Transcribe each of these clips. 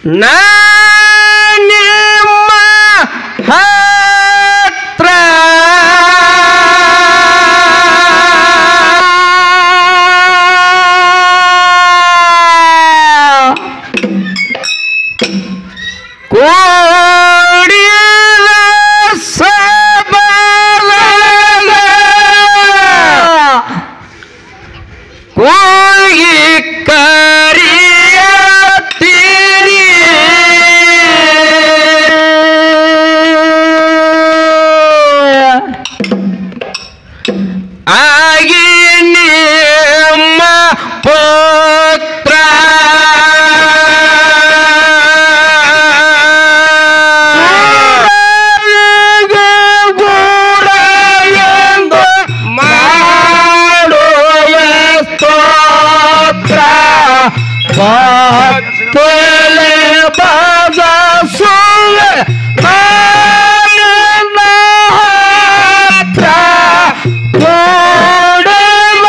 ನಿಮ್ಮ ಹತ್ರ ಕೂಡಿದ ಸಬಲಗ ಕೂಗಿ ಕರಿಯತ್ತೀರಿ ಆಗಿ ನಿಮ್ಮ ಪುತ್ರ ಎಂದು ಮಾಡುವ ಸ್ತೋತ್ರ ಭಕ್ತಲೆ ಬಜಸುವೆ ನನ್ನ ಹತ್ರ ಕೂಡುವ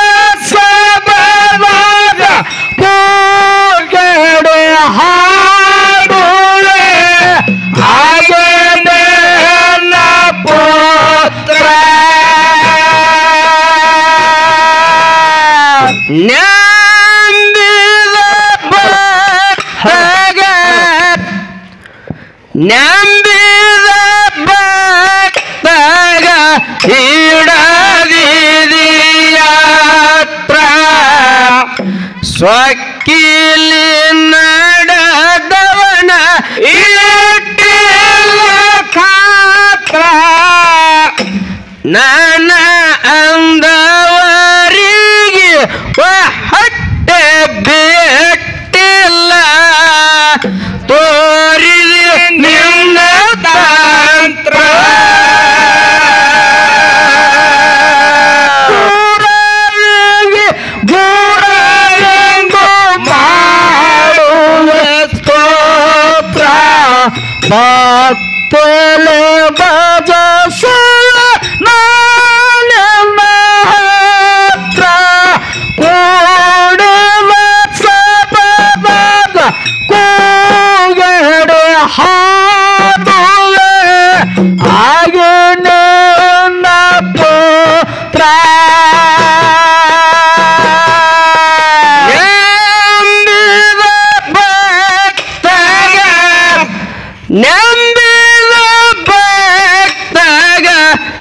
ಸಬಲಗ ಕೂಗಡೆ ಹಾಡುವೆ ಹಾಗೆ ನನ್ನ ಪುತ್ರ ನಂಬಿದ ಭಕ್ತಗ ನಂಬಿದ ಭಕ್ತಗ ಹಿಡದಿಯಾತ್ರ ಸ್ವಕ್ಕಿಲಿ ನಡೆದವನ ಇಟ್ಟಿಲ್ಲ ಖಾತ್ರ ನನ್ನ ಅಂದವರಿಗೆ ಹೊಟ್ಟೆ ಬಿಟ್ಟಿಲ್ಲ ತೋರಿದ ನಿನ್ನ ತಂತ್ರ ಗುರವಿಗೆ ಗುರವೆಂದು ಮಾಡುವ ಸ್ತೋತ್ರ ಭಕ್ತಲೆ ಬಜಸುವ ನಾನೆನ್ನ ಹತ್ರ ಕೂಡುವ ಸಬಬದ ಕೂಗಡೆ ಹಾಡುವೆ ಹಾಗೆ ನನ್ನ ಪುತ್ರ ನಂಬಿದ ಭಕ್ತಗ ನಂಬಿದ ಭಕ್ತಗ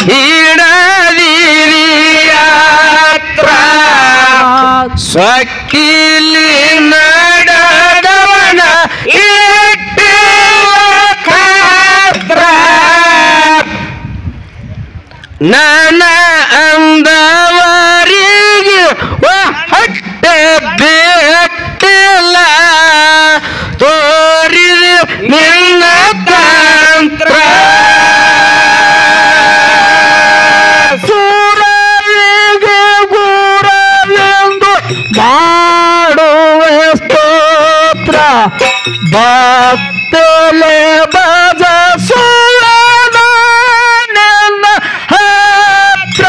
ಹಿಡದಿರಿಯಾತ್ರ ಸ್ವಕ್ಕಿಲಿ ನಡೆದವನ ಇಟ್ಟಿವ ಖಾತ್ರ ನನ್ನ ಅಂದವರಿಗೆ ಹೊಟ್ಟೆ ಬಿಟ್ಟಿಲ್ಲ ತೋರಿದ ನಿನ್ನ ತಂತ್ರ ಸೂರವಿಗೆ ಗುರವೆಂದು ಮಾಡುವ ಸ್ತೋತ್ರ ಭಕ್ತಲೆ ಬಜಸುವ ನನ್ನ ಹತ್ರ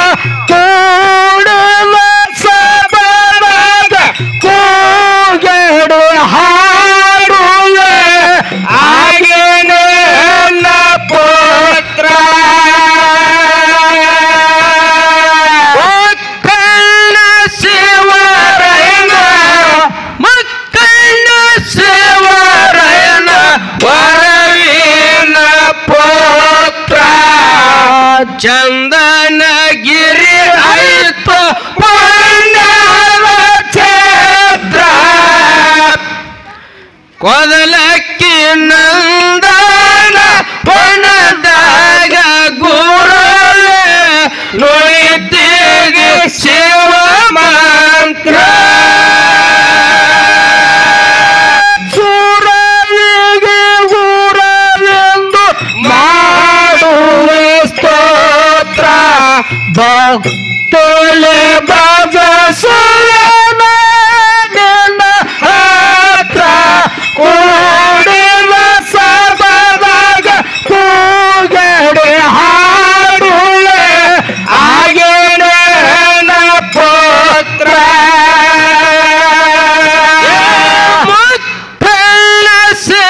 ಕೂಡುವ ಸಬಲಗ ಕೂಗಡೆ ಹಾಡುವೆ ಹಾಗೆ ನನ್ನ ಪುತ್ರ ಮಕ್ಕಳ ಶಿವರಯನ ಮಕ್ಕಳ ಶಿವರಯನ ವರವಿನ ಪುತ್ರ ಚಂದನಗಿರಿ ಆಯ್ತು ಪಾಂಡವ ಕ್ಷೇತ್ರ ಕೊದಲಕ್ಕಿ ನಂದನ ಪಣದಾಗ ಗುರುವೆ ನುಳಿತಿಗೆ ಶಿವ ಮಂತ್ರ ಸುರವಿಗೆ ಗುರವೆಂದು ಮಾಡುವೆ ಸ್ತೋತ್ರ ಭಕ್ತಲೆ ಬಜ ಸುರನ ಹತ್ರ ಕೂಡಿವ ಸಬದಾಗ ಕೂಗಡೆ ಹಾಡುವೆ ಹಾಗೆ ನನ್ನ ಪುತ್ರ ಮುತ್ತಲ ಸೇ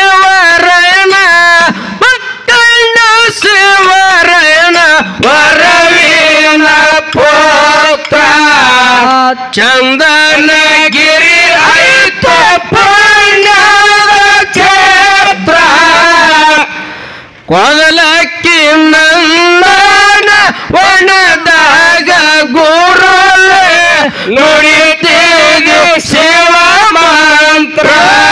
ಚಂದನಗಿರಿ ಆಯ್ತು ಪುಣ್ಯದ ಕ್ಷೇತ್ರ ಕೊದಲಕ್ಕಿ ನಂದನ ವನದಾಗ ಗುರುಲೆ ನುಡಿತೇಗೆ ಶಿವ ಮಂತ್ರ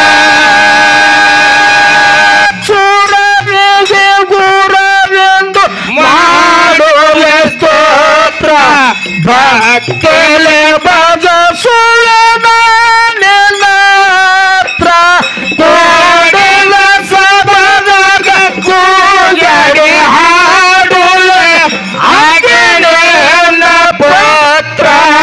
ಸುರವಿಗೆ ಗುರವೆಂದು ಮಾಡುವೆ ಸ್ತೋತ್ರ ಭಕ್ತಲೆ ಬಜ ಸುಳಮಾತ್ರ ಕೋಡಿಲ ಸಬದಾಗ ಕೂಗಡೆ ಹಾಡುಲೆ ಆಗಡೆನ ಪತ್ರ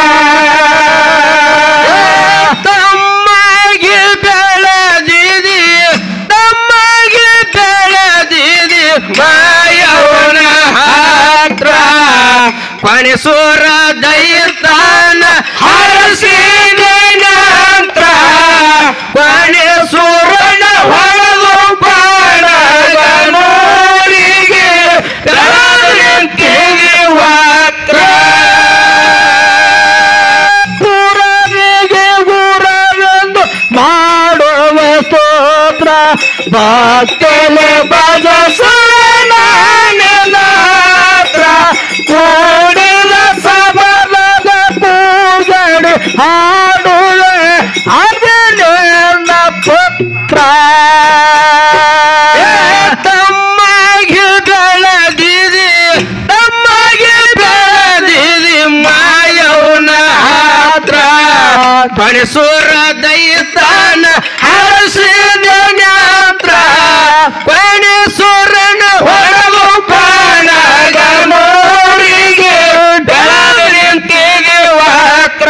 ತಮ್ಮಗೆ ಬೆಳೆದಿದಿ ತಮ್ಮಗೆ ಬೆಳೆದಿದಿ ಮಾಯವನ ಹತ್ರ ಕೊನೆಸೂರ ದೈತಾನ ಹರಸಿದ ನಂತರ ಕೊನೆಸೂರನ ಹೊಡೆದು ಬಾಳಗ ನೋರಿಗೆ ತೆಗೆ ವಾತ್ರ ಪುರವಿಗೆ ಗುರವೆಂದು ಮಾಡುವ ಸ್ತೋತ್ರ ಭಕ್ತಲೆ ಭಜ ಸುರನಾತ್ರ ಕೂಡಿದ ಸಬಲದ ಕೂಗಡೆ ಹಾಡುವೆ ಅಜನೇನ ಪುತ್ರ ತಮ್ಮಗೆ ಬೆಳೆದಿದೆ ತಮ್ಮಗೆ ಬೆಳೆದಿದೆ ಮಾಯವನ ಹತ್ರ ಪರಿಸೂರ ದೈತಾನ ಹರಸಿದ ಜ್ಞಾತ್ರ ಪರಿಸೂರನ ಹೊರಗು ಪಾಣಗ ನೋರಿಗೆ ಬೆಳದಿಂತಿಗೆ ವಾತ್ರ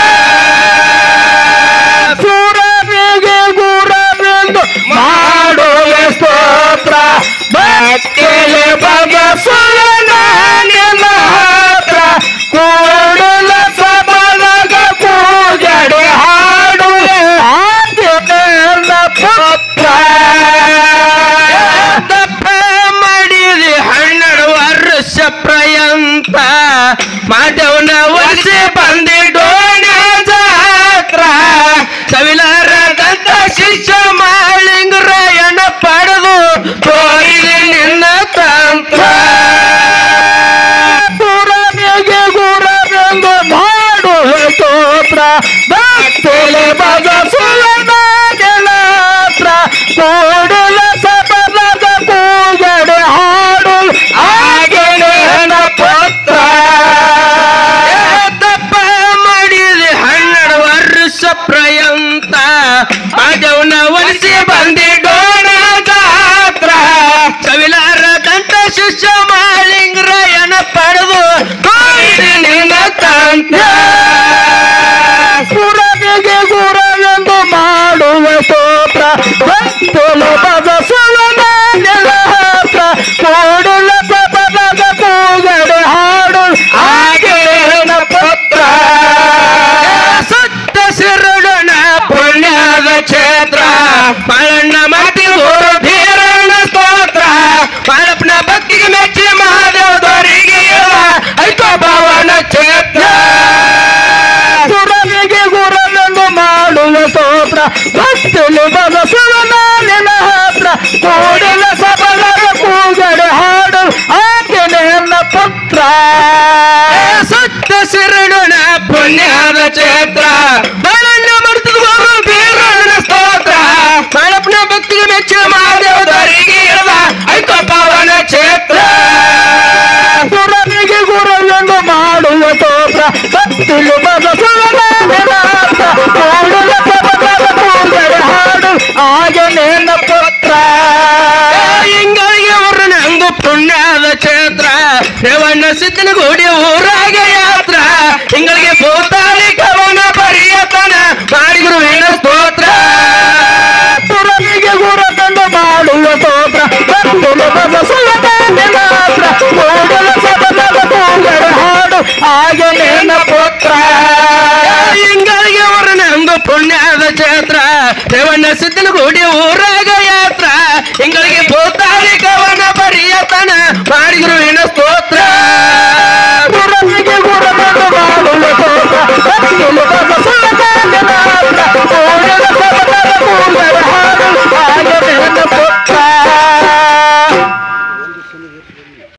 ಸುರನಿಗೆ ಗುರವೆಂದು ಮಾಡುವ ಸ್ತೋತ್ರ ಭಕ್ತಿಲೆ ಬಗ ಸುಲನಾನಿನ ಹತ್ರ ಕೂಡಲ ಸಬಲಗ ಕೂಜಡೆ ಹಾಡುವೆ ಆಂಜನೇಯನ ಪುತ್ರ ದಪ್ಪ ಮಾಡಿದೆ ಹನ್ನೆರಡು ವರ್ಷ ಪ್ರಯಂತ ಮಾಧವನ ವರ್ಷ ಬಂದಿಡೋಣ ಜಾತ್ರ ಸವಿಲಾರದಂತ ಶಿಷ್ಯ ಮಾಳಿಂಗರಾಯಣ ಪಡೆದು ತೋರಿದೆ ನಿನ್ನ ತಂತ್ರ ಪುರನಿಗೆ ಗುರವೆಂದು ಮಾಡುವ ಸ್ತೋತ್ರ ಭಕ್ತಿಲೆ ಬಗ ಸುಲನಾತ್ರ ಕೂಡಲ ಸಬಲದ ಕೂಗಡೆ ಹಾಡು ಆಗೇನ ಪುತ್ರ ತಪ್ಪ ಮಾಡಿದೆ ಹನ್ನೆರಡು ವರ್ಷ ಪ್ರಯಂತ ಮಾಧವನ ಒಲಿಸಿ ಬಂದಿಡೋಣ ಜಾತ್ರ ಸವಿಲಾರದಂತ ಶಿಷ್ಯ ಮಾಲಿಂಗರಾಯಣ ಪಡೆದು ಕೋರಿ ನಿನ್ನ ತಂತ್ರ ಸುರನಿಗೆ ಗುರವೆಂದು ಮಾಡುವ ಸ್ತೋತ್ರ ಭಕ್ತಲು ಪದ ಸುಲನಾನೆಲ ಹತ್ರ ಕೂಡಲ ಸಬಲದ ಕೂಗಡೆ ಹಾಡು ಆಗೇನ ಪುತ್ರ ಸತ್ತ ಸಿರುಡನ ಪುಣ್ಯದ ಕ್ಷೇತ್ರ ಪಳಣ್ಣ ಮತಿ ಗುರು ಭೀರಣ್ಣ ಸ್ತೋತ್ರ ಪಳಪ್ನ ಭಕ್ತಿಗೆ ಮೆಚ್ಚಿ ಮಹಾದೇವದವರಿಗೆ ಐಕೋ ಭವನ ಕ್ಷೇತ್ರ ಸುರನಿಗೆ ಗುರನೆಂದು ಮಾಡುವ ಸ್ತೋತ್ರ ಭಕ್ತಿಲು ಬದ ಸುರನಾನಿನ ಹತ್ರ ಕೂಡಲ ಸಬಲರ ಕೂಗಡೆ ಹಾಡು ಆಂಜನೇಯನ ಪುತ್ರ ಸತ್ಯ ಶಿರಡುಣ ಪುಣ್ಯದ ಕ್ಷೇತ್ರ ಬಾಳಣ್ಣ ಮರ್ತದ ಬಾಬು ಬೀರಣ್ಣ ಸ್ತೋತ್ರ ಬಾಳಪ್ಪನ ಭಕ್ತಿಗೆ ಮೆಚ್ಚಿನ ಮಹಾದೇವದವರಿಗೆ ಇರದ ಐಕ ಪಾವನ ಕ್ಷೇತ್ರ ಸುರನಿಗೆ ಗುರುವೆಂದು ಮಾಡುವ ಸ್ತೋತ್ರ ಭಕ್ತಿಲು ಬದ ಸುರನಾನಿನ ಹತ್ರ ಕೂಡಲ ಸಬಲರ ಕೂಗಡೆ ಹಾಡು ಆಂಜನೇಯನ ಪುತ್ರ ಹಿಂಗಳಿಗೆ ಅವ್ರ ನಂದು ಪುಣ್ಯದ ಕ್ಷೇತ್ರ ರೇವಣ್ಣ ಸಿದ್ದನ ಗುಡಿ ಊರಾಗ ಯಾತ್ರ ಹಿಂಗಳಿಗೆ ಭೂತಾಳಿ ಕವನ ಪರಿಯತನ ಮಾಡಿದ್ರು ಏನ ಸ್ತೋತ್ರ ಪುರನಿಗೆ ಗುರ ತಂದು ಮಾಡುವ ಸ್ತೋತ್ರ ಭಕ್ತುಲು ಬದ ಸುಲಭ ಮಾತ್ರ ಕೂಡಲ ಸಬಲದ ಕೂಗಡ ಹಾಡು ಆಗನೇನ ಪುತ್ರ ಹಿಂಗಳಿಗೆ ಅವ್ರ ನಂದು ಪುಣ್ಯದ ಕ್ಷೇತ್ರ ರೇವಣ್ಣ ಸಿದ್ದನ ಗುಡಿ ಊರ